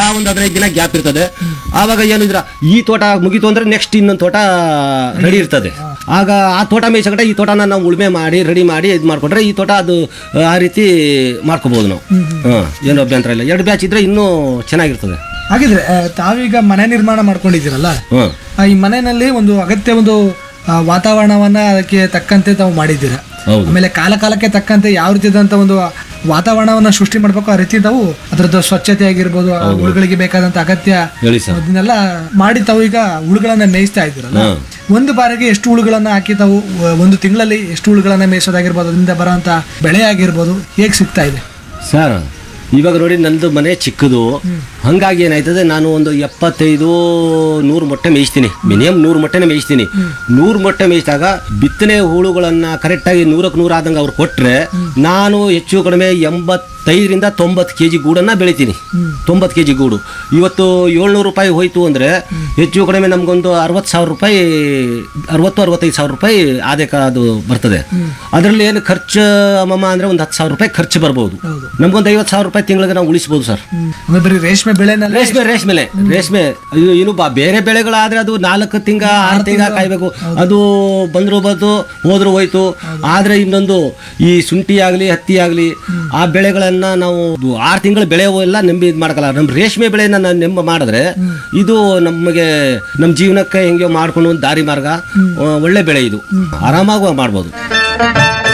ಒಂದು ಹದಿನೈದು ದಿನ ಗ್ಯಾಪ್ ಇರ್ತದೆ ಆವಾಗ ಏನಿದ್ರ ಈ ತೋಟ ಮುಗೀತು ಅಂದ್ರೆ ನೆಕ್ಸ್ಟ್ ಇನ್ನೊಂದು ತೋಟ ರೆಡಿ ಇರ್ತದೆ ಆಗ ಆ ತೋಟ ಮೇಯ್ಸಕಟ ಈ ತೋಟನ ನಾವು ಉಳುಮೆ ಮಾಡಿ ರೆಡಿ ಮಾಡಿ ಇದು ಮಾಡ್ಕೊಂಡ್ರೆ ಈ ತೋಟ ಅದು ಆ ರೀತಿ ಮಾಡ್ಕೋಬಹುದು ನಾವು ಹಾಂ ಏನು ಅಭ್ಯಂತರ ಇಲ್ಲ ಎರಡು ಬ್ಯಾಚ್ ಇದ್ರೆ ಇನ್ನೂ ಚೆನ್ನಾಗಿರ್ತದೆ ಹಾಗಿದ್ರೆ ಆ, ತಾವೀಗ ಮನೆ ನಿರ್ಮಾಣ ಮಾಡ್ಕೊಂಡಿದ್ದೀರಲ್ಲ ಹಾಂ ಆ, ಈ ಮನೆಯಲ್ಲಿ ಒಂದು ಅಗತ್ಯ ಒಂದು ಆ, ವಾತಾವರಣವನ್ನ ಅದಕ್ಕೆ ತಕ್ಕಂತೆ ತಾವು ಮಾಡಿದ್ದೀರಾ ಹೌದು ಆಮೇಲೆ ಕಾಲ ಕಾಲಕ್ಕೆ ತಕ್ಕಂತೆ ಯಾವ ರೀತಿಯಾದಂಥ ಒಂದು ವಾತಾವರಣವನ್ನ ಸೃಷ್ಟಿ ಮಾಡ್ಬೇಕು ಆ ರೀತಿ ತಾವು ಅದರದ್ದು ಸ್ವಚ್ಛತೆ ಆಗಿರ್ಬೋದು ಆ ಹುಳುಗಳಿಗೆ ಬೇಕಾದಂತ ಅಗತ್ಯ ಹೇಳಿ ಸರ್ ಅದನ್ನೆಲ್ಲ ಮಾಡಿ ತಾವು ಈಗ ಹುಳುಗಳನ್ನ ಮೇಯಿಸ್ತಾ ಇದ್ದೀರಲ್ಲ ಹಾಂ ಒಂದು ಬಾರಿಗೆ ಎಷ್ಟು ಹುಳುಗಳನ್ನ ಹಾಕಿ ತಾವು ಆ, ಒಂದು ತಿಂಗಳಲ್ಲಿ ಎಷ್ಟು ಹುಳುಗಳನ್ನ ಮೇಯಿಸೋದಾಗಿರ್ಬೋದು ಅದರಿಂದ ಬರೋಂಥ ಬೆಳೆ ಆಗಿರ್ಬೋದು ಹೇಗೆ ಸಿಗ್ತಾ ಇದೆ ಸರ್ ಇವಾಗ ನೋಡಿ ನಂದು ಮನೆ ಚಿಕ್ಕದು ಹಂಗಾಗಿ ಏನಾಯ್ತದೆ ನಾನು ಒಂದು ಎಪ್ಪತ್ತೈದು ನೂರು ಮೊಟ್ಟೆ ಮೇಯಿಸ್ತೀನಿ ಮಿನಿಮಮ್ ನೂರು ಮೊಟ್ಟೆನೇ ಮೇಯಿಸ್ತೀನಿ ನೂರು ಮೊಟ್ಟೆ ಮೇಯಿಸಿದಾಗ ಬಿತ್ತನೆ ಹುಳುಗಳನ್ನ ಕರೆಕ್ಟಾಗಿ ನೂರಕ್ಕೆ ನೂರು ಆದಂಗೆ ಅವ್ರು ಕೊಟ್ಟರೆ ನಾನು ಹೆಚ್ಚು ಕಡಿಮೆ ಎಂಬತ್ತೈದರಿಂದ ತೊಂಬತ್ತು ಕೆ ಜಿ ಗೂಡನ್ನು ಬೆಳಿತೀನಿ ತೊಂಬತ್ತು ಕೆ ಜಿ ಗೂಡು ಇವತ್ತು ಏಳ್ನೂರು ರೂಪಾಯಿ ಹೋಯ್ತು ಅಂದರೆ ಹೆಚ್ಚು ಕಡಿಮೆ ನಮಗೊಂದು ಅರವತ್ತು ಸಾವಿರ ರೂಪಾಯಿ ಅರವತ್ತು ಅರವತ್ತೈದು ಸಾವಿರ ರೂಪಾಯಿ ಆದಾಯ ಅದು ಬರ್ತದೆ ಅದರಲ್ಲಿ ಏನು ಖರ್ಚು ಮಮ್ಮ ಅಂದರೆ ಒಂದು ಹತ್ತು ಸಾವಿರ ರೂಪಾಯಿ ಖರ್ಚು ಬರ್ಬೋದು ಹೌದು. ನಮಗೊಂದು ಐವತ್ತು ಸಾವಿರ ರೂಪಾಯಿ ತಿಂಗಳಿಗೆ ನಾವು ಉಳಿಸ್ಬೋದು ಸರ್ ಅಂದ್ರೆ ಬರೀ ರೇಷ್ಮೆ ಬೆಳೆನಲ್ಲಿ ರೇಷ್ಮೆ ರೇಷ್ಮೆಲೆ ರೇಷ್ಮೆ ಇದು ಇನ್ನು ಬಾ ಬೇರೆ ಬೆಳೆಗಳಾದ್ರೆ ಅದು ನಾಲ್ಕು ತಿಂಗ ಆರು ತಿಂಗ ಕಾಯ್ಬೇಕು ಅದು ಬಂದ್ರು ಬಂದು ಹೋದ್ರು ಹೋಯ್ತು ಆದ್ರೆ ಇನ್ನೊಂದು ಈ ಶುಂಠಿ ಆಗಲಿ ಹತ್ತಿ ಆಗಲಿ ಆ ಬೆಳೆಗಳನ್ನ ನಾವು ಆರು ತಿಂಗಳ ಬೆಳೆ ಎಲ್ಲ ನಂಬಿ ಇದು ಮಾಡ್ಕಲ್ಲ ನಮ್ಮ ರೇಷ್ಮೆ ಬೆಳೆನ ನಾವು ನೆಂಬ ಮಾಡಿದ್ರೆ ಇದು ನಮಗೆ ನಮ್ಮ ಜೀವನಕ್ಕೆ ಹೆಂಗೆ ಮಾಡ್ಕೊಂಡು ಒಂದು ದಾರಿ ಮಾರ್ಗ ಆ, ಒಳ್ಳೆ ಬೆಳೆ ಇದು ಆರಾಮಾಗಿ ಮಾಡ್ಬೋದು